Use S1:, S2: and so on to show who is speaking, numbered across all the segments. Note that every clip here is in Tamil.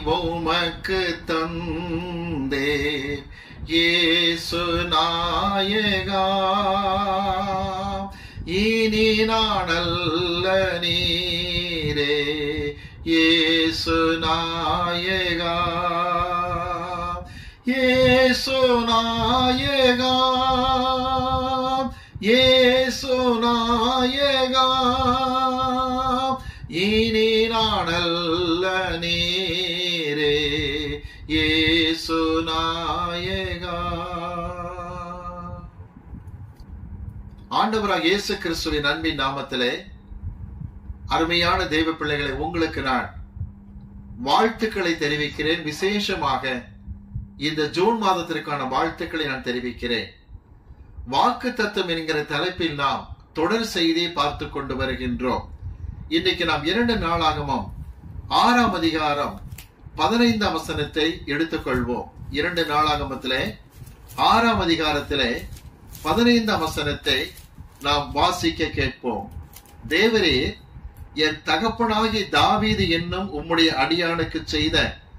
S1: உமக்கு தந்தே இயேசு நாயகா இனி நானல்ல நீரே இயேசு நாயகா இயேசு நாயகா இயேசு நாயகா இனி நானல்ல நீரே இயேசு நாயகா ஆண்டவராக இயேசு கிறிஸ்துவின் அன்பின் நாமத்திலே அருமையான தெய்வ பிள்ளைகளை உங்களுக்கு நான் வாழ்த்துக்களை தெரிவிக்கிறேன் விசேஷமாக இந்த ஜூன் மாதத்திற்கான வாழ்த்துக்களை நான் தெரிவிக்கிறேன் வாக்கு தத்துவம் என்கிற தலைப்பில் நாம் தொடர் செய்தியை பார்த்து கொண்டு வருகின்றோம் இன்றைக்கு நாம் இரண்டு நாளாகமும் ஆறாம் அதிகாரம் பதினைந்தாம் வசனத்தை எடுத்துக்கொள்வோம் இரண்டு நாளாகமத்திலே ஆறாம் அதிகாரத்திலே பதினைந்தாம் வசனத்தை நாம் வாசிக்க கேட்போம் தேவரே என் தகப்பனாகி தாவீது என்னும் உம்முடைய அடியானுக்கு செய்த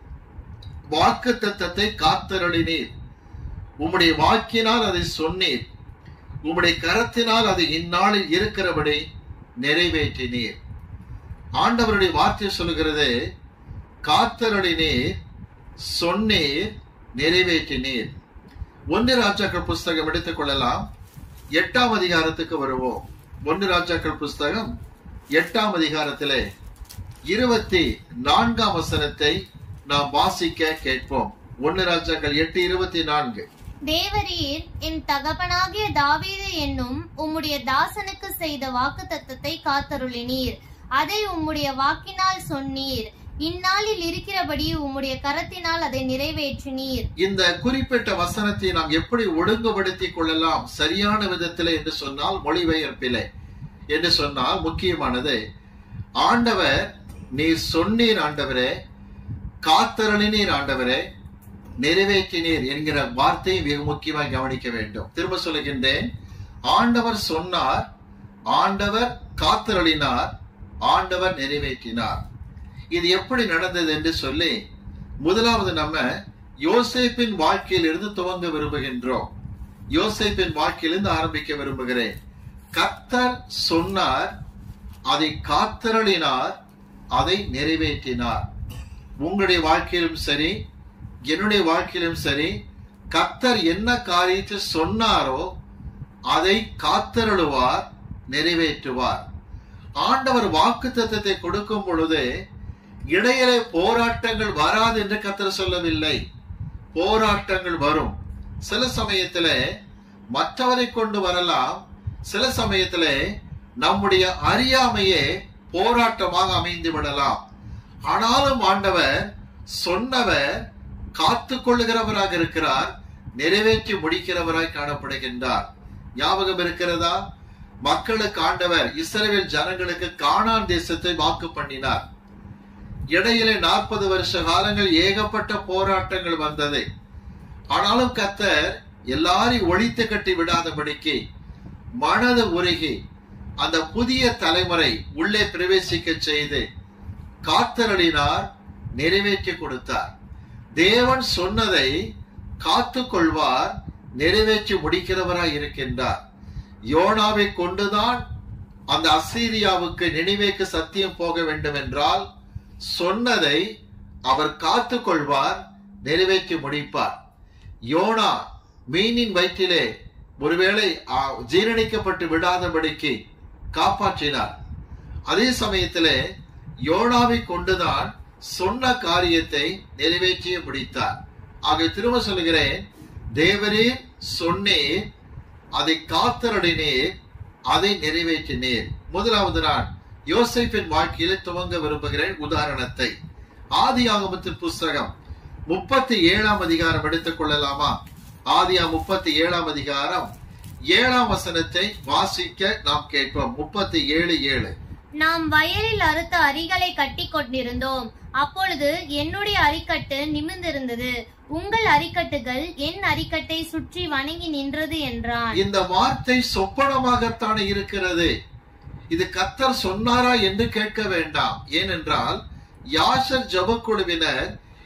S1: வாக்கு தத்தத்தை காத்தருளினீர் உம்முடைய வாக்கினால் அதை சொன்னீர் உம்முடைய கரத்தினால் அது இந்நாளில் இருக்கிறபடி நிறைவேற்றினீர் ஆண்டவருடைய வார்த்தை சொல்லுகிறது காத்தருளினீர் சொன்னீர் நிறைவேற்றினீர் ஒன்று ராஜாக்கள் புஸ்தகம் எடுத்துக் கொள்ளலாம் எட்டாம் அதிகாரத்துக்கு வருவோம் ஒன்று ராஜாக்கள் புஸ்தகம் எட்டாம் அதிகாரத்திலே இருபத்தி நான்காம் வசனத்தை நாம் வாசிக்க கேட்போம் ஒன்னு ராஜாக்கள் எட்டு இருபத்தி நான்கு
S2: தேவரீர் என் தகப்பனாகிய தாவீது என்னும் உம்முடைய தாசனுக்கு செய்த வாக்குத்தத்தத்தை காத்தருளினீர் அதை உம்முடைய வாக்கினால் சொன்னீர் இந்நாளில் இருக்கிறபடி உம்முடைய கரத்தினால் அதை நிறைவேற்றினீர்
S1: இந்த குறிப்பிட்ட வசனத்தை நாம் எப்படி ஒழுங்குபடுத்திக் கொள்ளலாம் சரியான விதத்திலே என்று சொன்னால் மொழிபெயர்ப்பிலே என்று சொன்னால் முக்கியமானது ஆண்டவர் நீர் சொன்னீர் ஆண்டவரே காத்தருளினீர் ஆண்டவரே நிறைவேற்றினீர் என்கிற வார்த்தையை மிக முக்கியமாக கவனிக்க வேண்டும் திரும்ப சொல்லுகின்றேன் ஆண்டவர் சொன்னார் ஆண்டவர் காத்தருளினார் ஆண்டவர் நிறைவேற்றினார் இது எப்படி நடந்தது என்று சொல்லி முதலாவது நம்ம யோசேப்பின் வாழ்க்கையில் இருந்து துவங்க விரும்புகின்றோம் யோசேப்பின் வாழ்க்கையிலிருந்து ஆரம்பிக்க விரும்புகிறேன் கர்த்தர் சொன்னார் அதை காத்தருளினார் அதை நிறைவேற்றினார் உங்களுடைய வாழ்க்கையிலும் சரி என்னுடைய வாழ்க்கையிலும் சரி கர்த்தர் என்ன காரியத்தை சொன்னாரோ அதை காத்தருளுவார் நிறைவேற்றுவார் ஆண்டவர் வாக்கு தத்தத்தை கொடுக்கும் பொழுது இடையிலே போராட்டங்கள் வராது என்று கர்த்தர் சொல்லவில்லை போராட்டங்கள் வரும் சில சமயத்துல மற்றவரை கொண்டு வரலாம் சில சமயத்துல நம்முடைய அறியாமையே போராட்டமாக அமைந்து விடலாம் ஆனாலும் ஆண்டவர் சொன்னவர் காத்து கொள்ளுகிறவராக இருக்கிறார் நிறைவேற்றி முடிக்கிறவராய் காணப்படுகின்றார் ஞாபகம் இருக்கிறதா மக்களுக்கு ஆண்டவர் இஸ்ரவேல் ஜனங்களுக்கு கானான் தேசத்தை வாக்கு பண்ணினார் இடையிலே நாற்பது வருஷ காலங்கள் ஏகப்பட்ட போராட்டங்கள் வந்தது ஆனாலும் கத்தர் எல்லாரையும் ஒழித்து கட்டி விடாதபடிக்கு மனது உருகி அந்த புதிய தலைமுறை உள்ளே பிரவேசிக்க செய்து காத்தருளினார் நிறைவேற்றி கொடுத்தார் தேவன் சொன்னதை காத்து கொள்வார் நிறைவேற்றி முடிக்கிறவராய் இருக்கின்றார் யோனாவை கொண்டுதான் அந்த அசீரியாவுக்கு நினைவேக்கு சத்தியம் போக வேண்டும் என்றால் சொன்னதை அவர் காத்து கொள்வார் நிறைவேற்றி முடிப்பார் யோனா மீனின் வயிற்றிலே ஒருவேளை ஆ, ஜீரணிக்கப்பட்டு விடாதபடிக்கு காப்பாற்றினார் அதே சமயத்திலே யோனாவை கொண்டுதான் சொன்ன காரியத்தை நிறைவேற்றிய முடித்தார் ஆக திரும்ப சொல்கிறேன் தேவரே சொன்னேன் அதை காத்தருளினேர் அதை நிறைவேற்றினேர் முதலாவது நான் யோசேப்பின் வாழ்க்கையில துவங்க விரும்புகிறேன் உதாரணத்தை ஆதி ஆகமத்தின் புஸ்தகம் முப்பத்தி ஏழாம் அதிகாரம் எடுத்துக் கொள்ளலாமா ஆதியா முப்பத்தி ஏழாம் அதிகாரம் ஏழாம் வசனத்தை வாசிக்க நாம் கேட்போம் முப்பத்தி ஏழு ஏழு
S2: நாம் வயலில் அறுத்த அரிகளை கட்டி கொண்டிருந்தோம் அப்பொழுது என்னுடைய அரிக்கட்டு நிமிர்ந்திருந்தது உங்கள் அரிக்கட்டுகள் என் அரிக்கட்டை சுற்றி வணங்கி நின்றது என்றான்
S1: இந்த வார்த்தை சொப்பனமாகத்தானே இருக்கிறது இது கத்தர் சொன்னாரா என்று கேட்க வேண்டாம் ஏனென்றால் யாஷர் ஜபக்குழுவினர்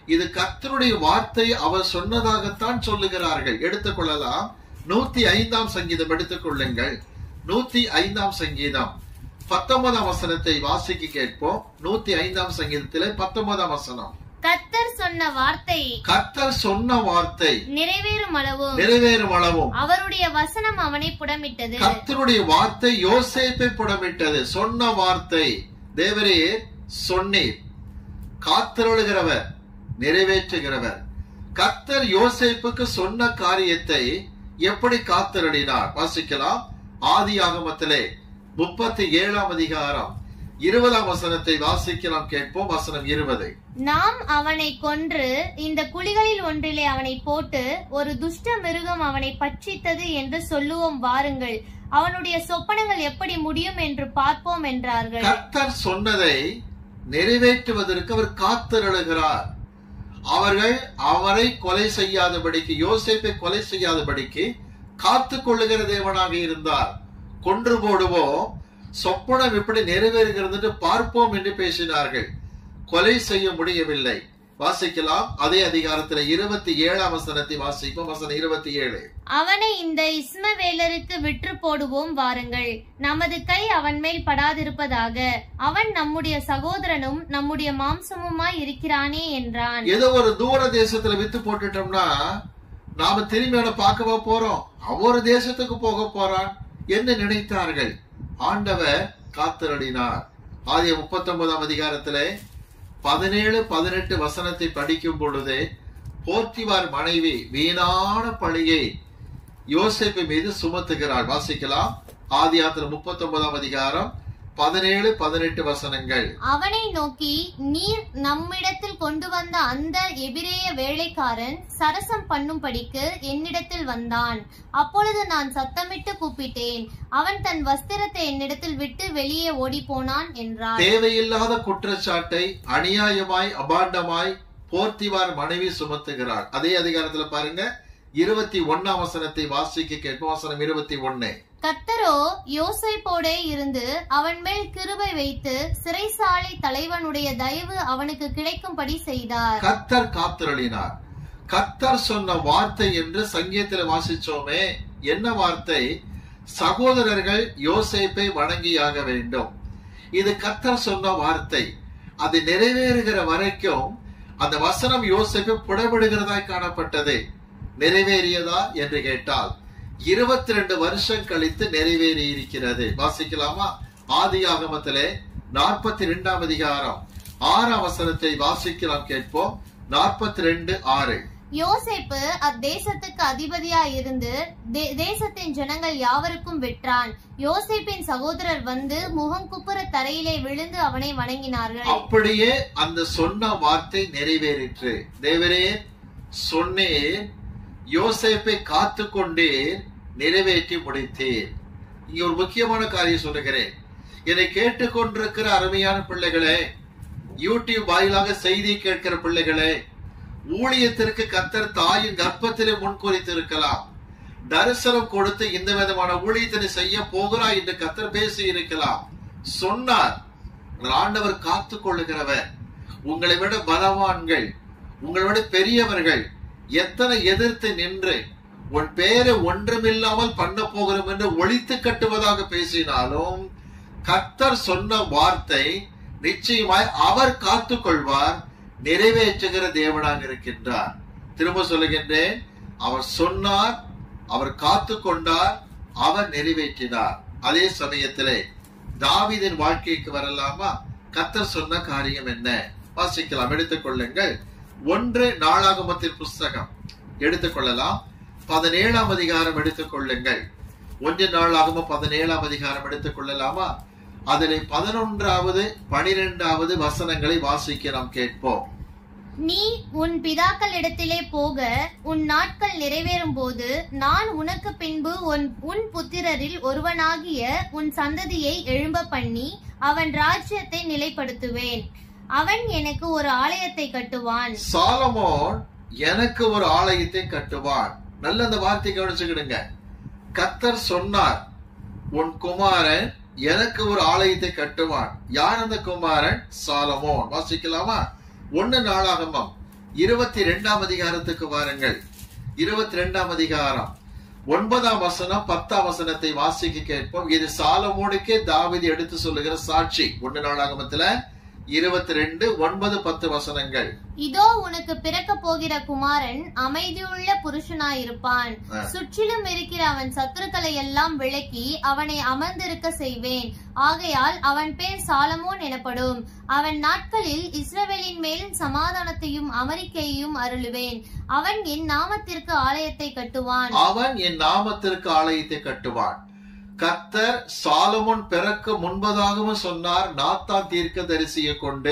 S1: இது கர்த்தருடைய வார்த்தை அவர் சொன்னதாகத்தான் சொல்லுகிறார்கள் எடுத்துக்கொள்ளலாம் நூத்தி ஐந்தாம் சங்கீதம் எடுத்துக்கொள்ளுங்கள் நூத்தி ஐந்தாம் சங்கீதம் பத்தொன்பதாம் வசனத்தை வாசிக்க கேட்போம் நூத்தி ஐந்தாம் சங்கீதத்திலே பத்தொன்பதாம் வசனம்
S2: கர்த்தர் சொன்ன வார்த்தை
S1: கர்த்தர் சொன்ன வார்த்தை
S2: நிறைவேறும் அளவும்
S1: நிறைவேறும் அளவும்
S2: அவருடைய வசனம் அவனை புடமிட்டது
S1: கர்த்தருடைய வார்த்தை யோசேப்பை புடமிட்டது சொன்ன வார்த்தை தேவரே சொன்னீர் காத்திருளுகிறவர் நிறைவேற்றுகிறவர் கர்த்தர் யோசேப்புக்கு சொன்ன காரியத்தை எப்படி காத்திரடினார் வாசிக்கலாம் ஆதி ஆகமத்திலே முப்பத்தி ஏழாம் அதிகாரம் இருபதாம் வசனத்தை வாசிக்கலாம் கேட்போம் வசனம் இருபது
S2: நாம் அவனை கொன்று இந்த குழிகளில் ஒன்றிலே அவனை போட்டு ஒரு துஷ்ட மிருகம் அவனை பட்சித்தது என்று சொல்லுவோம் வாருங்கள் அவனுடைய சொப்பனங்கள் எப்படி முடியும் என்று பார்ப்போம் என்றார்கள்
S1: கர்த்தர் சொன்னதை நிறைவேற்றுவதற்கு அவர் காத்திருளுகிறார் அவர்கள் அவரை கொலை செய்யாதபடிக்கு யோசேப்பை கொலை செய்யாதபடிக்கு காத்து கொள்ளுகிற தேவனாக இருந்தார் கொன்று போடுவோம் சொப்பனம் எப்படி நிறைவேறுகிறது என்று பார்ப்போம் என்று பேசினார்கள் கொலை செய்ய முடியவில்லை வாசிக்கலாம் அதே அதிகாரத்தில் இருபத்தி ஏழாம் வசனத்தை வாசிப்போம் வசனம் இருபத்தி ஏழு
S2: அவனை இந்த இஸ்மவேலருக்கு விற்று போடுவோம் வாருங்கள் நமது கை அவன் மேல் படாதிருப்பதாக அவன் நம்முடைய சகோதரனும் நம்முடைய மாம்சமுமாய் இருக்கிறானே என்றான்
S1: ஏதோ ஒரு தூர தேசத்துல வித்து போட்டுட்டோம்னா நாம திரும்பி அவனை பார்க்கவா போறோம் அவன் ஒரு தேசத்துக்கு போக போறான் என்று நினைத்தார்கள் ஆண்டவர் காத்திரடினார் ஆதிய முப்பத்தி ஒன்பதாம் அதிகாரத்திலே பதினேழு பதினெட்டு வசனத்தை படிக்கும் பொழுது போர்த்திவார் மனைவி வீணான பழியை யோசேப்பு மீது சுமத்துகிறார் வாசிக்கலாம் ஆதியாத்திர முப்பத்தி ஒன்பதாம் அதிகாரம் பதினேழு பதினெட்டு வசனங்கள்
S2: அவனை நோக்கி நீர் நம்மிடத்தில் கொண்டு வந்த அந்த எபிரேய வேலைக்காரன் சரசம் பண்ணும்படிக்கு என்னிடத்தில் வந்தான் அப்பொழுது நான் சத்தமிட்டு கூப்பிட்டேன் அவன் தன் வஸ்திரத்தை என்னிடத்தில் விட்டு வெளியே ஓடி போனான் என்றார்
S1: தேவையில்லாத குற்றச்சாட்டை அநியாயமாய் அபாண்டமாய் போர்த்திவார் மனைவி சுமத்துகிறார் அதே அதிகாரத்துல பாருங்க இருபத்தி ஒன்னாம் வசனத்தை வாசிக்க கேட்போம் வசனம் இருபத்தி ஒன்னு
S2: கத்தரோ யோசைப்போடே இருந்து அவன் மேல் கிருபை வைத்து சிறைசாலை தலைவனுடைய தயவு அவனுக்கு கிடைக்கும்படி செய்தார்
S1: கத்தர் காத்திரளினார் கத்தர் சொன்ன வார்த்தை என்று சங்கீதத்தில் வாசிச்சோமே என்ன வார்த்தை சகோதரர்கள் யோசேப்பை வணங்கியாக வேண்டும் இது கத்தர் சொன்ன வார்த்தை அது நிறைவேறுகிற வரைக்கும் அந்த வசனம் யோசேப்பை புடமிடுகிறதாய் காணப்பட்டது நிறைவேறியதா என்று கேட்டால் இருபத்தி ரெண்டு வருஷம் கழித்து நிறைவேறி இருக்கிறது வாசிக்கலாமா ஆதி ஆகமத்திலே நாற்பத்தி ரெண்டாம் அதிகாரம் ஆறாம் வசனத்தை வாசிக்கலாம் கேட்போம் நாற்பத்தி ரெண்டு ஆறு
S2: யோசேப்பு அத்தேசத்துக்கு அதிபதியா இருந்து தே- தேசத்தின் ஜனங்கள் யாவருக்கும் விற்றான் யோசேப்பின் சகோதரர் வந்து முகம் குப்புற தரையிலே விழுந்து அவனை வணங்கினார்கள்
S1: அப்படியே அந்த சொன்ன வார்த்தை நிறைவேறிற்று தேவரே சொன்னேன் யோசேப்பை காத்து கொண்டேன் நிறைவேற்றி முடித்தேன் இங்க ஒரு முக்கியமான காரியம் சொல்லுகிறேன் என்னை கேட்டுக்கொண்டிருக்கிற அருமையான பிள்ளைகளே யூடியூப் வாயிலாக செய்தி கேட்கிற பிள்ளைகளே ஊழியத்திற்கு கத்தர் தாயின் கர்ப்பத்திலே முன்குறித்து இருக்கலாம் தரிசனம் கொடுத்து இந்த விதமான ஊழியத்தினை செய்ய போகிறாய் என்று கத்தர் பேசி இருக்கலாம் சொன்னார் ஆனால் ஆண்டவர் காத்துக் கொள்ளுகிறவர் உங்களை விட பலவான்கள் உங்களை விட பெரியவர்கள் எத்தனை எதிர்த்து நின்று உன் பேரை ஒன்றுமில்லாமல் பண்ண போகிறோம் என்று ஒழித்து கட்டுவதாக பேசினாலும் கர்த்தர் சொன்ன வார்த்தை நிச்சயமாய் அவர் காத்துக் கொள்வார் நிறைவேற்றுகிற தேவனாக இருக்கின்றார் திரும்ப சொல்லுகின்றேன் அவர் சொன்னார் அவர் காத்து கொண்டார் அவர் நிறைவேற்றினார் அதே சமயத்திலே தாவீதின் வாழ்க்கைக்கு வரலாமா கத்தர் சொன்ன காரியம் என்ன வாசிக்கலாம் எடுத்துக்கொள்ளுங்கள் ஒன்று நாளாகமத்தின் புஸ்தகம் எடுத்துக்கொள்ளலாம் பதினேழாம் அதிகாரம் எடுத்துக்கொள்ளுங்கள் ஒன்று நாளாகம பதினேழாம் அதிகாரம் எடுத்துக்கொள்ளலாமா அதில் பதினொன்றாவது பனிரெண்டாவது வசனங்களை வாசிக்க நாம் கேட்போம்
S2: நீ உன் பிதாக்களிடத்திலே போக உன் நாட்கள் நிறைவேறும் போது நான் உனக்கு பின்பு உன் உன் புத்திரரில் ஒருவனாகிய உன் சந்ததியை எழும்ப பண்ணி அவன் ராஜ்யத்தை நிலைப்படுத்துவேன் அவன் எனக்கு ஒரு ஆலயத்தை கட்டுவான்
S1: சாலமோன் எனக்கு ஒரு ஆலயத்தை கட்டுவான் நல்ல அந்த வார்த்தை கவனிச்சுக்கிடுங்க கத்தர் சொன்னார் உன் குமாரன் எனக்கு ஒரு ஆலயத்தை கட்டுவான் யார் அந்த குமாரன் சாலமோன் வாசிக்கலாமா ஒன்னு நாளாகமம் இருபத்தி ரெண்டாம் அதிகாரத்துக்கு வாருங்கள் இருபத்தி ரெண்டாம் அதிகாரம் ஒன்பதாம் வசனம் பத்தாம் வசனத்தை வாசிக்க கேட்போம் இது சாலமோனுக்கே தாவீது எடுத்து சொல்லுகிற சாட்சி ஒன்று நாளாகமத்துல இருபத்தி ரெண்டு ஒன்பது பத்து வசனங்கள்
S2: இதோ உனக்கு பிறக்க போகிற குமாரன் அமைதியுள்ள புருஷனாயிருப்பான்
S1: ஆ.
S2: சுற்றிலும் இருக்கிற அவன் சத்துருக்களை எல்லாம் விலக்கி அவனை அமர்ந்திருக்க செய்வேன் ஆகையால் அவன் பேர் சாலமோன் எனப்படும் அவன் நாட்களில் இஸ்ரவேலின் மேல் சமாதானத்தையும் அமெரிக்கையையும் அருளுவேன் அவன் என் நாமத்திற்கு ஆலயத்தை கட்டுவான்
S1: அவன் என் நாமத்திற்கு ஆலயத்தை கட்டுவான் கர்த்தர் சாலமோன் பிறக்க முன்பதாகவும் சொன்னார் நாத்தான் தீர்க்க தரிசியை கொண்டு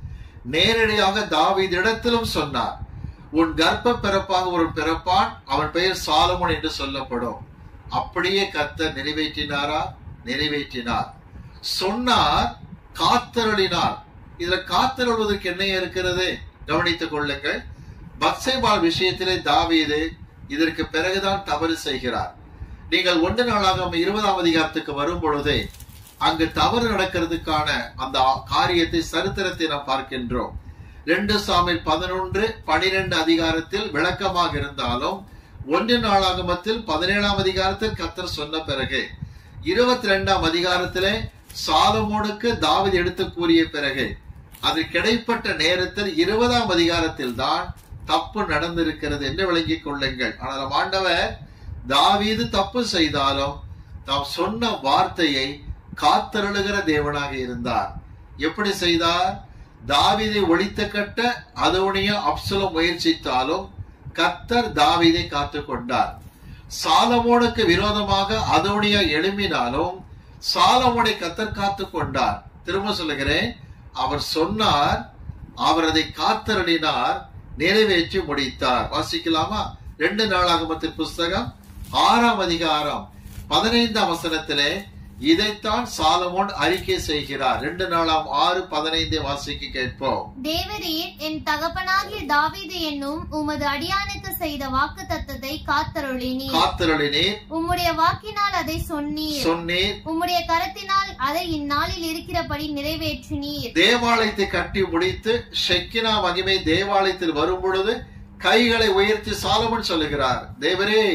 S1: நேரடியாக தாவீதிடத்திலும் சொன்னார் உன் கர்ப்ப பிறப்பாக ஒரு பிறப்பான் அவன் பெயர் சாலமோன் என்று சொல்லப்படும் அப்படியே கர்த்தர் நிறைவேற்றினாரா நிறைவேற்றினார் சொன்னார் காத்தருளினார் இதுல காத்தருள்வதற்கு என்ன இருக்கிறது கவனித்துக் கொள்ளுங்கள் பக்சைபால் விஷயத்திலே தாவீது இதற்கு பிறகுதான் தவறு செய்கிறார் நீங்கள் ஒன்று நாளாக இருபதாம் அதிகாரத்துக்கு வரும் பொழுதே அங்கு தவறு நடக்கிறதுக்கான அந்த காரியத்தை சரித்திரத்தை நாம் பார்க்கின்றோம் ரெண்டு சாமில் பதினொன்று பனிரெண்டு அதிகாரத்தில் விளக்கமாக இருந்தாலும் ஒன்று நாளாகமத்தில் பதினேழாம் அதிகாரத்தில் கத்தர் சொன்ன பிறகு இருபத்தி ரெண்டாம் அதிகாரத்திலே சாலமோனுக்கு தாவீது எடுத்து கூறிய பிறகு அது கிடைப்பட்ட நேரத்தில் இருபதாம் அதிகாரத்தில் தான் தப்பு நடந்திருக்கிறது என்று விளங்கிக் கொள்ளுங்கள் ஆனால் ஆண்டவர் தாவீது தப்பு செய்தாலும் தாம் சொன்ன வார்த்தையை காத்தருளுகிற தேவனாக இருந்தார் எப்படி செய்தார் தாவீதை ஒழித்த கட்ட அதோனிய அப்சலம் முயற்சித்தாலும் கத்தர் தாவீதை காத்து கொண்டார் சாலமோனுக்கு விரோதமாக அதோனியா எழும்பினாலும் சாலமோனை கத்தர் காத்து கொண்டார் திரும்ப சொல்லுகிறேன் அவர் சொன்னார் அவர் அதை காத்தருளினார் நிறைவேற்றி முடித்தார் வாசிக்கலாமா ரெண்டு நாளாகமத்தின் புஸ்தகம் ஆறாம் அதிகாரம் பதினைந்தாம் வசனத்திலே இதைத்தான் சாலமோன் அறிக்கை செய்கிறார் ரெண்டு நாளாம் ஆறு பதினைந்தை வாசிக்க கேட்போம்
S2: தேவரீர் என் தகப்பனாகிய தாவீது என்னும் உமது அடியானுக்கு செய்த வாக்கு தத்தத்தை காத்தருளினீர்
S1: காத்தருளினீர்
S2: உம்முடைய வாக்கினால் அதை சொன்னீர்
S1: சொன்னீர்
S2: உம்முடைய கரத்தினால் அதை இந்நாளில் இருக்கிறபடி நிறைவேற்றினீர்
S1: தேவாலயத்தை கட்டி முடித்து ஷெக்கினா மகிமை தேவாலயத்தில் வரும் பொழுது கைகளை உயர்த்தி சாலமன் சொல்லுகிறார் தேவரே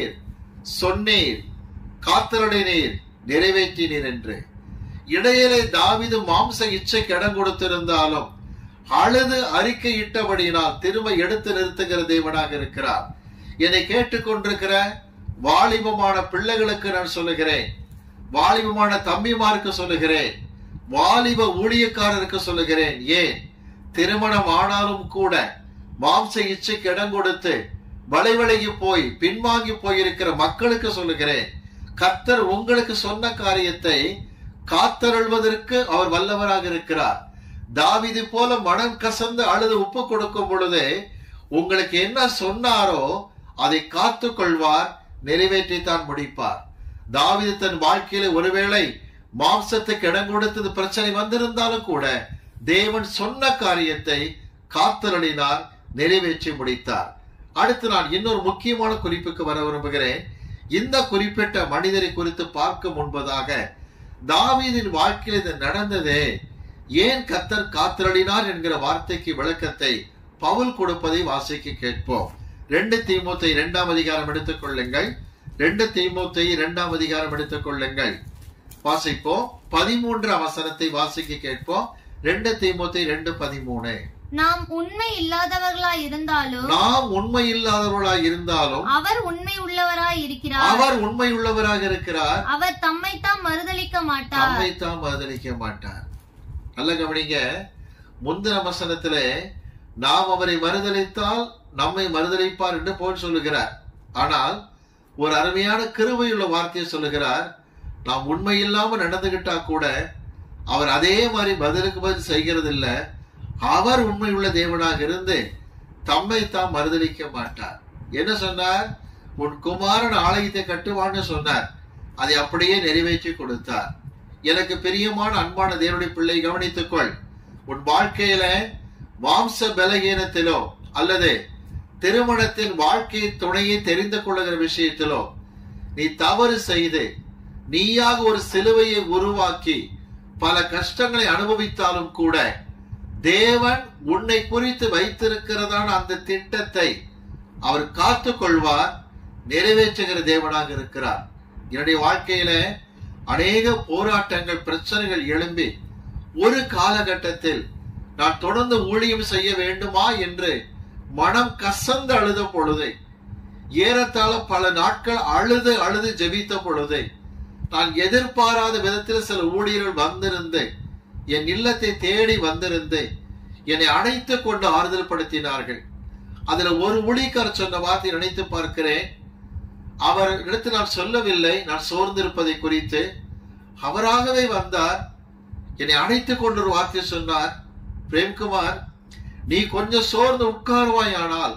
S1: சொன்னீர் காத்தருளினீர் நிறைவேற்றினீர் என்று இடையிலே தாவிது மாம்ச இச்சைக்கு இடம் கொடுத்திருந்தாலும் அழுது அறிக்கையிட்டபடியினால் திரும்ப எடுத்து நிறுத்துகிற தேவனாக இருக்கிறார் என்னை கேட்டுக்கொண்டிருக்கிற வாலிபமான பிள்ளைகளுக்கு நான் சொல்லுகிறேன் வாலிபமான தம்பிமாருக்கு சொல்லுகிறேன் வாலிப ஊழியக்காரருக்கு சொல்லுகிறேன் ஏன் திருமணம் ஆனாலும் கூட மாம்ச இச்சைக்கு இடம் கொடுத்து வளைவளைகி போய் பின்வாங்கி போயிருக்கிற மக்களுக்கு சொல்லுகிறேன் கர்த்தர் உங்களுக்கு சொன்ன காரியத்தை காத்தருள்வதற்கு அவர் வல்லவராக இருக்கிறார் தாவிது போல மனம் கசந்து அழுது உப்பு கொடுக்கும் பொழுது உங்களுக்கு என்ன சொன்னாரோ அதை காத்து கொள்வார் நிறைவேற்றித்தான் முடிப்பார் தாவிது தன் வாழ்க்கையில ஒருவேளை மாம்சத்துக்கு இடம் கொடுத்தது பிரச்சனை வந்திருந்தாலும் கூட தேவன் சொன்ன காரியத்தை காத்தருளினார் நிறைவேற்றி முடித்தார் அடுத்து நான் இன்னொரு முக்கியமான குறிப்புக்கு வர விரும்புகிறேன் இந்த குறிப்பிட்ட மனிதரை குறித்து பார்க்க முன்பதாக தாவீதின் வாழ்க்கையில் இது நடந்ததே ஏன் கத்தர் காத்திரளினார் என்கிற வார்த்தைக்கு விளக்கத்தை பவுல் கொடுப்பதை வாசிக்க கேட்போம் ரெண்டு தீமூத்தை இரண்டாம் அதிகாரம் எடுத்துக் கொள்ளுங்கள் ரெண்டு தீமூத்தை இரண்டாம் அதிகாரம் எடுத்துக் கொள்ளுங்கள் வாசிப்போம் பதிமூன்று அவசரத்தை வாசிக்க கேட்போம் ரெண்டு தீமூத்தை ரெண்டு பதிமூணு
S2: நாம் உண்மை இல்லாதவர்களாய் இருந்தாலும்
S1: நாம் உண்மை இல்லாதவர்களாய் இருந்தாலும்
S2: அவர் உண்மை உள்ளவராய் இருக்கிறார்
S1: அவர் உண்மை உள்ளவராக இருக்கிறார்
S2: அவர் தம்மைத்தாம் மறுதலிக்க மாட்டார்
S1: நம்மை தான் மறுதளிக்க மாட்டார் நல்ல கவனிங்க முந்தின வசனத்திலே நாம் அவரை மறுதளித்தால் நம்மை மறுதளிப்பார் என்று போல் சொல்லுகிறார் ஆனால் ஒரு அருமையான கிருபையுள்ள வார்த்தையை சொல்லுகிறார் நாம் உண்மை இல்லாம நடந்துகிட்டா கூட அவர் அதே மாதிரி பதிலுக்கு பதில் செய்கிறது இல்ல அவர் உண்மை உள்ள தேவனாக இருந்து தம்மை தாம் மறுதளிக்க மாட்டார் என்ன சொன்னார் உன் குமாரன் ஆலயத்தை கட்டுவான்னு சொன்னார் அதை அப்படியே நிறைவேற்றி கொடுத்தார் எனக்கு பிரியமான அன்பான தேவனுடைய பிள்ளை கவனித்துக்கொள் உன் வாழ்க்கையில மாம்ச பலகீனத்திலோ அல்லது திருமணத்தின் வாழ்க்கை துணையை தெரிந்து கொள்ளுகிற விஷயத்திலோ நீ தவறு செய்து நீயாக ஒரு சிலுவையை உருவாக்கி பல கஷ்டங்களை அனுபவித்தாலும் கூட தேவன் உன்னை குறித்து வைத்திருக்கிறதான அந்த திட்டத்தை அவர் காத்து கொள்வார் நிறைவேற்றுகிற தேவனாக இருக்கிறார் என்னுடைய வாழ்க்கையில அநேக போராட்டங்கள் பிரச்சனைகள் எழும்பி ஒரு காலகட்டத்தில் நான் தொடர்ந்து ஊழியம் செய்ய வேண்டுமா என்று மனம் கசந்து அழுத பொழுது ஏறத்தாழ பல நாட்கள் அழுது அழுது ஜெபித்த பொழுது நான் எதிர்பாராத விதத்தில் சில ஊழியர்கள் வந்திருந்து என் இல்லத்தை தேடி வந்திருந்து என்னை அணைத்து கொண்டு ஆறுதல் படுத்தினார்கள் அதுல ஒரு ஊழியக்காரர் சொன்ன வார்த்தை நினைத்து பார்க்கிறேன் அவர் இடத்தில் நான் சொல்லவில்லை நான் சோர்ந்திருப்பதை குறித்து அவராகவே வந்தார் என்னை அணைத்துக் கொண்டு ஒரு வார்த்தை சொன்னார் பிரேம்குமார் நீ கொஞ்சம் சோர்ந்து உட்காருவாயானால்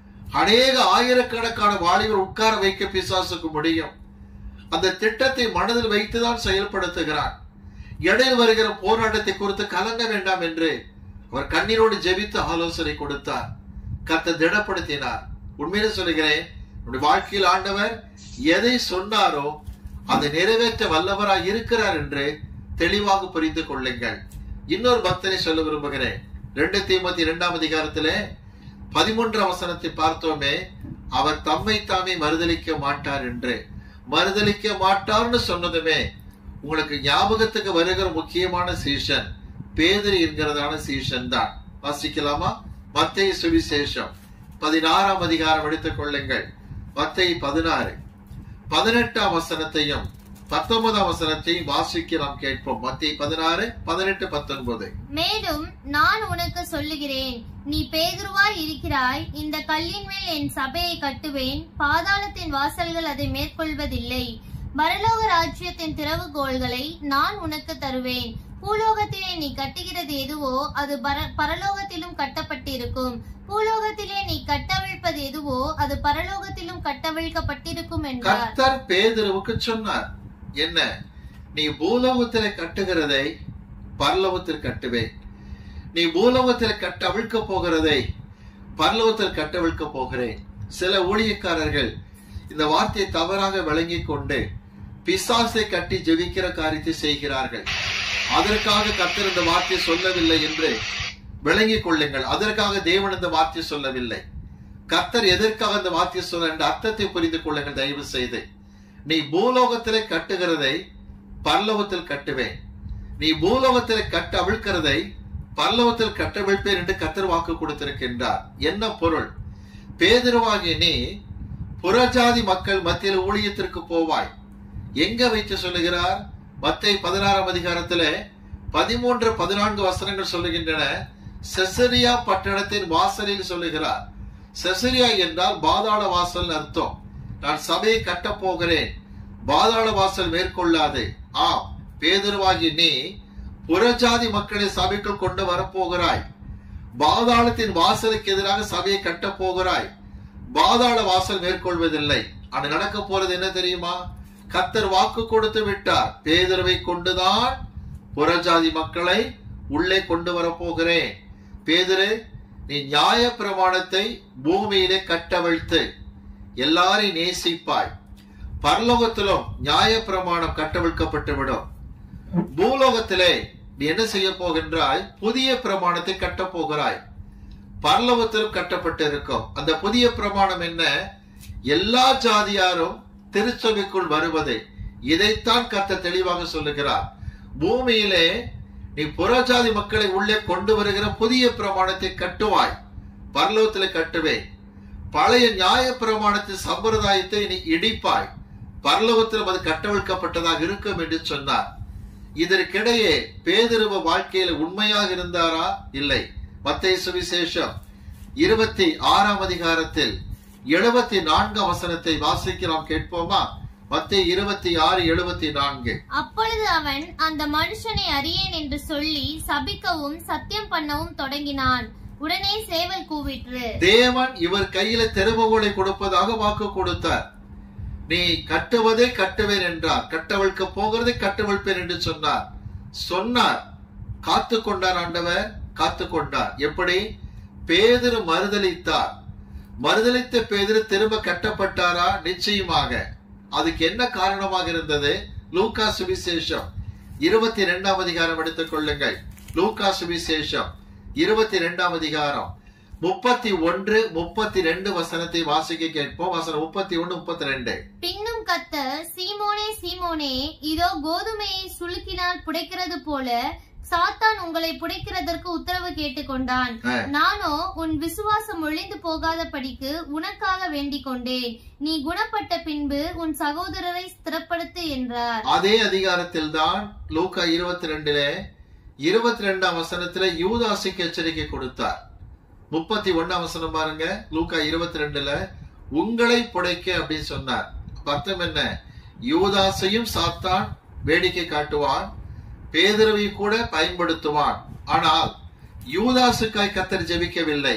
S1: அநேக ஆயிரக்கணக்கான வாலிபர் உட்கார வைக்க பிசாசுக்கு முடியும் அந்த திட்டத்தை மனதில் வைத்துதான் செயல்படுத்துகிறான் இடையில் வருகிற போராட்டத்தை குறித்து கலங்க வேண்டாம் என்று அவர் கண்ணீரோடு ஜெபித்து ஆலோசனை கொடுத்தார் கத்த திடப்படுத்தினார் உண்மையில சொல்லுகிறேன் நம்முடைய வாழ்க்கையில் ஆண்டவர் எதை சொன்னாரோ அதை நிறைவேற்ற வல்லவராய் இருக்கிறார் என்று தெளிவாக புரிந்து கொள்ளுங்கள் இன்னொரு பக்தனை சொல்ல விரும்புகிறேன் ரெண்டு தீமத்தி இரண்டாம் அதிகாரத்திலே பதிமூன்றாம் வசனத்தை பார்த்தோமே அவர் தம்மை தாமே மறுதலிக்க மாட்டார் என்று மறுதலிக்க மாட்டார்னு சொன்னதுமே உங்களுக்கு ஞாபகத்துக்கு வருகிற முக்கியமான சீசன் பேதரி என்கிறதான சீசன் தான் வாசிக்கலாமா மத்திய சுவிசேஷம் பதினாறாம் அதிகாரம் எடுத்துக் கொள்ளுங்கள் மத்திய பதினாறு பதினெட்டாம் வசனத்தையும் பத்தொன்பதாம் வசனத்தையும் வாசிக்க நாம் கேட்போம் மத்திய பதினாறு பதினெட்டு பத்தொன்பது
S2: மேலும் நான் உனக்கு சொல்லுகிறேன் நீ பேதுருவாய் இருக்கிறாய் இந்த கல்லின் மேல் என் சபையை கட்டுவேன் பாதாளத்தின் வாசல்கள் அதை மேற்கொள்வதில்லை பரலோக ராஜ்யத்தின் திறவுகோள்களை நான் உனக்கு தருவேன் பூலோகத்திலே நீ கட்டுகிறது எதுவோ அது பர- பரலோகத்திலும் கட்டப்பட்டிருக்கும் பூலோகத்திலே நீ கட்டவிழ்ப்பது எதுவோ அது பரலோகத்திலும் கட்டவிழ்க்கப்பட்டிருக்கும் என்றார்
S1: கர்த்தர் பேதுருவுக்கு சொன்னார் என்ன நீ பூலோகத்தில் கட்டுகிறதை பரலோகத்தில் கட்டுவேன் நீ பூலோகத்தில் கட்ட அவிழ்க்க போகிறதை பரலோகத்தில் கட்டவிழ்க்க போகிறேன் சில ஊழியக்காரர்கள் இந்த வார்த்தையை தவறாக விளங்கிக் கொண்டு பிசாசை கட்டி ஜெபிக்கிற காரியத்தை செய்கிறார்கள் அதற்காக கர்த்தர் இந்த வார்த்தையை சொல்லவில்லை என்று விளங்கிக் கொள்ளுங்கள் அதற்காக தேவன் இந்த வார்த்தையை சொல்லவில்லை கர்த்தர் எதற்காக இந்த வார்த்தையை சொல்ல என்ற அர்த்தத்தை புரிந்து கொள்ளுங்கள் தயவு செய்து நீ பூலோகத்திலே கட்டுகிறதை பரலோகத்தில் கட்டுவேன் நீ பூலோகத்திலே கட்ட அவிழ்க்கிறதை பரலோகத்தில் கட்டவிழ்ப்பேன் என்று கர்த்தர் வாக்கு கொடுத்திருக்கின்றார் என்ன பொருள் பேதுருவாகிய நீ புறஜாதி மக்கள் மத்தியில் ஊழியத்திற்கு போவாய் எங்க வைத்து சொல்லுகிறார் மத்தை பதினாறாம் அதிகாரத்திலே பதிமூன்று பதினான்கு வசனங்கள் சொல்லுகின்றன செசரியா பட்டணத்தின் வாசலில் சொல்லுகிறார் செசரியா என்றால் பாதாள வாசல் அர்த்தம் நான் சபையை கட்டப் போகிறேன் பாதாள வாசல் மேற்கொள்ளாது ஆம் பேதுருவாகி நீ புறஜாதி மக்களை சபைக்குள் கொண்டு வரப்போகிறாய் பாதாளத்தின் வாசலுக்கு எதிராக சபையை கட்டப் போகிறாய் பாதாள வாசல் மேற்கொள்வதில்லை அது நடக்க போறது என்ன தெரியுமா கத்தர் வாக்கு கொடுத்து விட்டார் பேதுருவை கொண்டுதான் புறஜாதி மக்களை உள்ளே கொண்டு வரப்போகிறேன் பேதுரு நீ நியாய பிரமாணத்தை பூமியிலே கட்டவிழ்த்து எல்லாரையும் நேசிப்பாய் பரலோகத்திலும் நியாய பிரமாணம் கட்டவிழ்க்கப்பட்டு விடும் பூலோகத்திலே நீ என்ன செய்ய போகின்றாய் புதிய பிரமாணத்தை கட்டப் போகிறாய் பரலோகத்திலும் கட்டப்பட்டு இருக்கும் அந்த புதிய பிரமாணம் என்ன எல்லா ஜாதியாரும் திருச்சபைக்குள் வருவதை இதைத்தான் கத்த தெளிவாக சொல்லுகிறார் பூமியிலே நீ புறஜாதி மக்களை உள்ளே கொண்டு வருகிற புதிய பிரமாணத்தை கட்டுவாய் பரலோகத்திலே கட்டுவேன் பழைய நியாய பிரமாணத்தின் சம்பிரதாயத்தை நீ இடிப்பாய் பரலோகத்திலும் அது கட்டவிழ்க்கப்பட்டதாக இருக்கும் என்று சொன்னார் இதற்கிடையே பேதிருவ வாழ்க்கையில உண்மையாக இருந்தாரா இல்லை மத்திய சுவிசேஷம் இருபத்தி ஆறாம் அதிகாரத்தில் எழுபத்தி நான்கு வசனத்தை வாசிக்க நாம் கேட்போமா மத்திய இருபத்தி ஆறு எழுபத்தி நான்கு
S2: அப்பொழுது அவன் அந்த மனுஷனை அறியேன் என்று சொல்லி சபிக்கவும் சத்தியம் பண்ணவும் தொடங்கினான் உடனே சேவல் கூவிற்று
S1: தேவன் இவர் கையில தெருவுகளை கொடுப்பதாக வாக்கு கொடுத்தார் நீ கட்டுவதை கட்டுவேன் என்றார் கட்டவிழ்க்க போகிறதை கட்டவிழ்ப்பேன் என்று சொன்னார் சொன்னார் காத்து கொண்டார் ஆண்டவர் காத்து கொண்டார் எப்படி பேதிரு மறுதலித்தார் மறுதலித்த பேதிரு திரும்ப கட்டப்பட்டாரா நிச்சயமாக அதுக்கு என்ன காரணமாக இருந்தது லூக்கா சுவிசேஷம் இருபத்தி இரண்டாம் அதிகாரம் எடுத்துக் கொள்ளுங்கள் லூக்கா சுவிசேஷம் இருபத்தி ரெண்டாம் அதிகாரம் முப்பத்தி ஒன்று முப்பத்தி ரெண்டு வசனத்தை வாசிக்க கேட்போம் வசனம் முப்பத்தி ஒன்று முப்பத்தி ரெண்டு
S2: பின்னும் கத்தர் சீமோனே சீமோனே இதோ கோதுமையை சுளுக்கினால் புடைக்கிறது போல சாத்தான் உங்களை புடைக்கிறதற்கு உத்தரவு கேட்டுக்கொண்டான்
S1: ஆ.
S2: நானோ உன் விசுவாசம் ஒழிந்து போகாத படிக்கு உனக்காக வேண்டிக் கொண்டேன் நீ குணப்பட்ட பின்பு உன் சகோதரரை ஸ்திரப்படுத்து என்றார்
S1: அதே அதிகாரத்தில் தான் லூக்கா இருபத்தி ரெண்டுல இருபத்தி ரெண்டாம் வசனத்துல யூதாசுக்கு எச்சரிக்கை கொடுத்தார் முப்பத்தி ஒண்ணாம் வசனம் பாருங்க லூக்கா இருபத்தி ரெண்டுல உங்களை புடைக்க அப்படின்னு சொன்னார் அர்த்தம் என்ன யூதாசையும் சாத்தான் வேடிக்கை காட்டுவான் பேதுருவை கூட பயன்படுத்துவான் ஆனால் யூதாசுக்காய் கத்தர் ஜெபிக்கவில்லை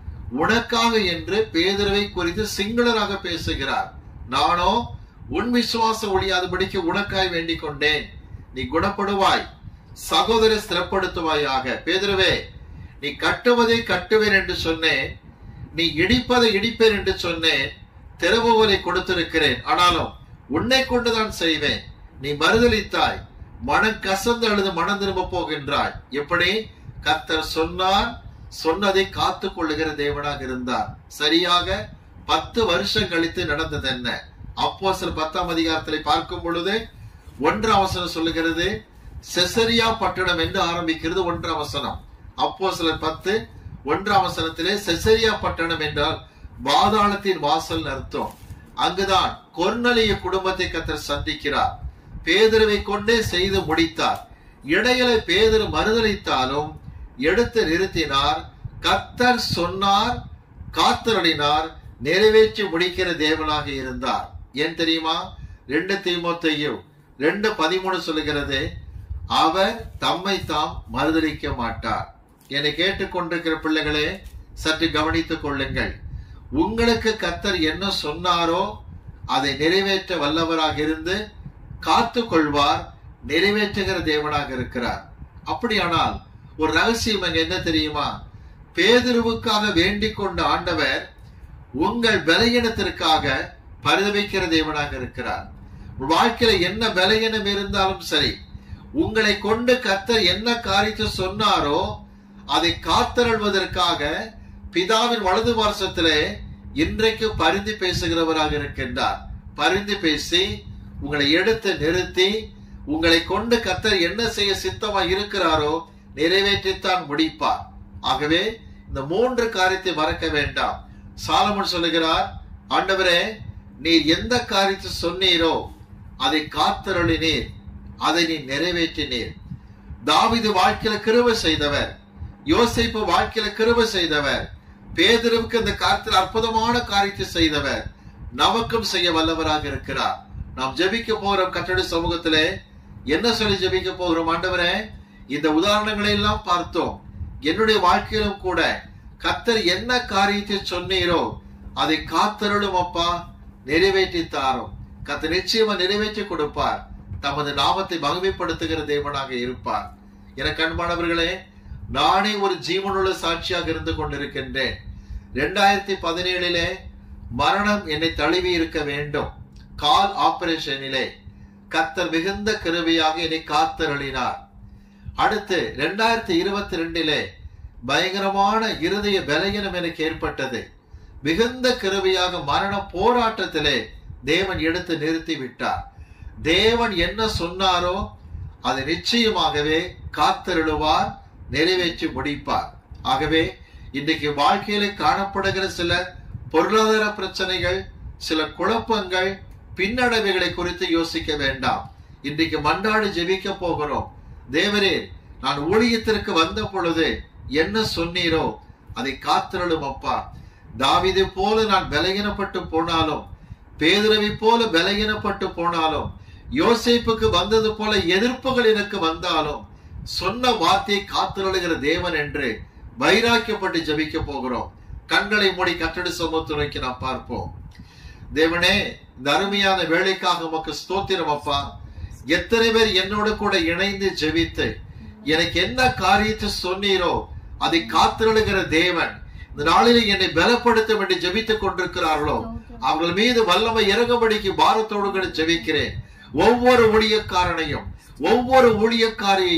S1: உனக்காக என்று பேதுருவை குறித்து சிங்களராக பேசுகிறார் நானோ உன் விசுவாசம் ஒழியாதபடிக்கு உனக்காய் வேண்டிக் கொண்டேன் நீ குணப்படுவாய் சகோதர ஸ்திரப்படுத்துவாயாக பேதுருவே நீ கட்டுவதை கட்டுவேன் என்று சொன்னேன் நீ இடிப்பதை இடிப்பேன் என்று சொன்னேன் திறவுகோலை கொடுத்திருக்கிறேன் ஆனாலும் உன்னை கொண்டுதான் செய்வேன் நீ மறுதலித்தாய் மனம் கசந்து அழுது மனம் திரும்ப போகின்றாய் எப்படி கர்த்தர் சொன்னார் சொன்னதை காத்துக் கொள்ளுகிற தேவனாக இருந்தார் சரியாக பத்து வருஷம் கழித்து நடந்தது என்ன அப்போ சில பத்தாம் அதிகாரத்தில் பார்க்கும் பொழுது ஒன்றாம் வசனம் சொல்லுகிறது செசரியா பட்டணம் என்று ஆரம்பிக்கிறது ஒன்றாம் வசனம் அப்போ சிலர் பத்து ஒன்றாம் வசனத்திலே செசரியா பட்டணம் என்றால் பாதாளத்தின் வாசல் அர்த்தம் அங்குதான் கொர்நலிய குடும்பத்தை கத்தர் சந்திக்கிறார் பேதுருவை கொண்டே செய்து முடித்தார் இடையில பேதுரு மறுதளித்தாலும் எடுத்து நிறுத்தினார் கத்தர் சொன்னார் காத்தருளினார் நிறைவேற்றி முடிக்கிற தேவனாக இருந்தார் ஏன் தெரியுமா ரெண்டு தீமோத்தையும் ரெண்டு பதிமூணு சொல்லுகிறது அவர் தம்மை தாம் மறுதளிக்க மாட்டார் என்னை கேட்டுக்கொண்டிருக்கிற பிள்ளைகளே சற்று கவனித்துக் கொள்ளுங்கள் உங்களுக்கு கத்தர் என்ன சொன்னாரோ அதை நிறைவேற்ற வல்லவராக இருந்து காத்து கொள்வார் நிறைவேற்றுகிற தேவனாக இருக்கிறார் அப்படியானால் ஒரு ரகசியம் அங்க என்ன தெரியுமா பேதுருவுக்காக வேண்டிக் கொண்ட ஆண்டவர் உங்கள் பலகீனத்திற்காக பரிதவிக்கிற தேவனாக இருக்கிறார் உங்கள் வாழ்க்கையில என்ன பலகீனம் இருந்தாலும் சரி உங்களை கொண்டு கத்தர் என்ன காரியத்தை சொன்னாரோ அதை காத்தருள்வதற்காக பிதாவின் வலது பார்சத்திலே இன்றைக்கு பரிந்து பேசுகிறவராக இருக்கின்றார் பரிந்து பேசி உங்களை எடுத்து நிறுத்தி உங்களை கொண்டு கத்தர் என்ன செய்ய சித்தமா இருக்கிறாரோ நிறைவேற்றித்தான் முடிப்பார் ஆகவே இந்த மூன்று காரியத்தை மறக்க வேண்டாம் சாலமன் சொல்லுகிறார் ஆண்டவரே நீர் எந்த காரியத்தை சொன்னீரோ அதை காத்தருளினீர் அதை நீ நிறைவேற்றினீர் தாவிது வாழ்க்கையில கிருபை செய்தவர் யோசிப்பு வாழ்க்கையில கிருபை செய்தவர் பேதருவுக்கு இந்த காலத்தில் அற்புதமான காரியத்தை செய்தவர் நமக்கும் செய்ய வல்லவராக இருக்கிறார் நாம் ஜெபிக்க போகிறோம் கட்டட சமூகத்திலே என்ன சொல்லி ஜெபிக்க போகிறோம் ஆண்டவரே இந்த உதாரணங்களை எல்லாம் பார்த்தோம் என்னுடைய வாழ்க்கையிலும் கூட கத்தர் என்ன காரியத்தை சொன்னீரோ அதை காத்தருளும் அப்பா நிறைவேற்றி தாரும் கத்தர் நிச்சயமா நிறைவேற்றி கொடுப்பார் தமது நாமத்தை மகிமைப்படுத்துகிற தேவனாக இருப்பார் எனக்கு அன்பானவர்களே நானே ஒரு ஜீவனுள்ள சாட்சியாக இருந்து கொண்டிருக்கின்றேன் இரண்டாயிரத்தி பதினேழிலே மரணம் என்னை தழுவி இருக்க வேண்டும் கால் ஆபரேஷனிலே கத்தர் மிகுந்த கிருபையாக என்னை காத்தருளினார் அடுத்து இரண்டாயிரத்தி இருபத்தி ரெண்டிலே பயங்கரமான இருதய பலகீனம் எனக்கு ஏற்பட்டது மிகுந்த கிருபையாக மரண போராட்டத்திலே தேவன் எடுத்து நிறுத்தி விட்டார் தேவன் என்ன சொன்னாரோ அதை நிச்சயமாகவே காத்தருளுவார் நிறைவேற்றி முடிப்பார் ஆகவே இன்றைக்கு வாழ்க்கையில காணப்படுகிற சில பொருளாதார பிரச்சனைகள் சில குழப்பங்கள் பின்னடைவுகளை குறித்து யோசிக்க வேண்டாம் இன்றைக்கு மன்றாடி ஜெபிக்க போகிறோம் தேவரே நான் ஊழியத்திற்கு வந்த பொழுது என்ன சொன்னீரோ அதை காத்திரலும் அப்பா தாவிதை போல நான் பலகீனப்பட்டு போனாலும் பேதுரவை போல பலகீனப்பட்டு போனாலும் யோசேப்புக்கு வந்தது போல எதிர்ப்புகள் எனக்கு வந்தாலும் சொன்ன வார்த்தையை காத்திரழுகிற தேவன் என்று வைராக்கியப்பட்டு ஜபிக்க போகிறோம் கண்களை மூடி கட்டடு சமத்துறைக்கு நாம் பார்ப்போம் தேவனே இந்த அருமையான வேலைக்காக உமக்கு ஸ்தோத்திரம் அப்பா எத்தனை பேர் என்னோட கூட இணைந்து ஜெபித்து எனக்கு என்ன காரியத்தை சொன்னீரோ அதை காத்திரழுகிற தேவன் இந்த நாளிலே என்னை பலப்படுத்தும் என்று ஜெபித்துக் கொண்டிருக்கிறார்களோ அவர்கள் மீது வல்லமை இறங்கும்படிக்கு பாரத்தோடு கூட ஜெபிக்கிறேன் ஒவ்வொரு ஊழியக்காரனையும் ஒவ்வொரு ஊழியக்காரியையும்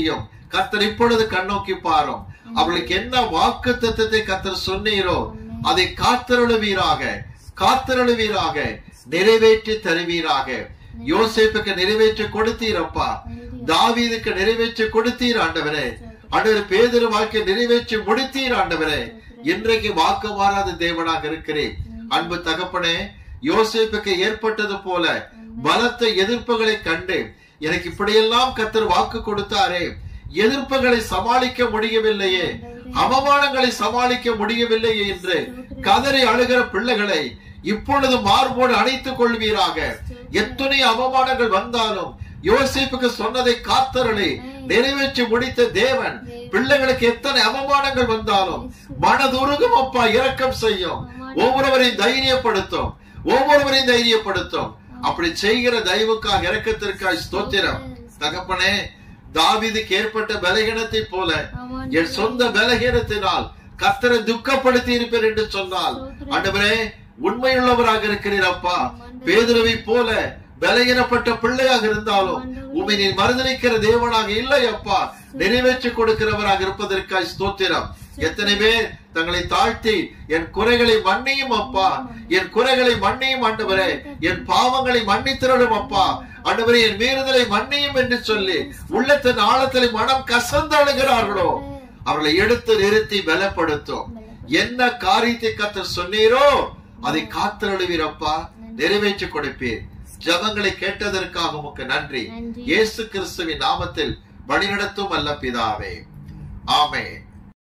S1: கத்தர் இப்பொழுது கண்ணோக்கி பாரும் அவளுக்கு என்ன வாக்கு தத்துவத்தை கத்தர் சொன்னீரோ அதை காத்தருளுவீராக காத்தருளுவீராக நிறைவேற்றி தருவீராக யோசேப்புக்கு நிறைவேற்றி கொடுத்தீரப்பா தாவீதுக்கு நிறைவேற்றி கொடுத்தீர் ஆண்டவரே ஆண்டவர் பேதர் வாழ்க்கை நிறைவேற்றி முடித்தீர் ஆண்டவரே இன்றைக்கு வாக்கு மாறாத தேவனாக இருக்கிறேன் அன்பு தகப்பனே யோசேப்புக்கு ஏற்பட்டது போல பலத்த எதிர்ப்புகளை கண்டு எனக்கு இப்படியெல்லாம் கத்தர் வாக்கு கொடுத்தாரே எதிர்ப்புகளை சமாளிக்க முடியவில்லையே அவமானங்களை சமாளிக்க முடியவில்லையே என்று கதறி அழுகிற பிள்ளைகளை இப்பொழுது மார்போடு அணைத்துக் கொள்வீராக எத்தனை அவமானங்கள் வந்தாலும் யோசிப்புக்கு சொன்னதை காத்தருளி நிறைவேற்றி முடித்த தேவன் பிள்ளைகளுக்கு எத்தனை அவமானங்கள் வந்தாலும் மனதுருகும் அப்பா இரக்கம் செய்யும் ஒவ்வொருவரையும் தைரியப்படுத்தும் ஒவ்வொருவரையும் தைரியப்படுத்தும் அப்படி செய்கிற தயவுக்காக இரக்கத்திற்காக ஸ்தோத்திரம் தகப்பனே தாவீதுக்கு ஏற்பட்ட பலகீனத்தை போல என் சொந்த பலகீனத்தினால் கத்தரை துக்கப்படுத்தி இருப்பேன் என்று சொன்னால் ஆண்டவரே உண்மையுள்ளவராக இருக்கிறீர் அப்பா பேதுருவை போல பலகீனப்பட்ட பிள்ளையாக இருந்தாலும் உண்மை நீ மறுதளிக்கிற தேவனாக இல்லை அப்பா நிறைவேற்றி கொடுக்கிறவராக இருப்பதற்காக ஸ்தோத்திரம் எத்தனை பேர் தங்களை தாழ்த்தி என் குறைகளை மன்னியும் அப்பா என் குறைகளை மன்னியும் ஆண்டவரே என் பாவங்களை மன்னித்திரடும் அப்பா ஆண்டவரே என் மீறுதலை மன்னியும் என்று சொல்லி உள்ளத்தின் ஆழத்திலே மனம் கசந்து அழுகிறார்களோ அவர்களை எடுத்து நிறுத்தி பலப்படுத்தும் என்ன காரியத்தை கத்தர் சொன்னீரோ அதை காத்தருளுவீரப்பா நிறைவேற்றி கொடுப்பீர் ஜபங்களை கேட்டதற்காக உமக்கு நன்றி
S2: நன்றி.
S1: இயேசு கிறிஸ்துவின் நாமத்தில் வழிநடத்தும் அல்ல பிதாவே ஆமென்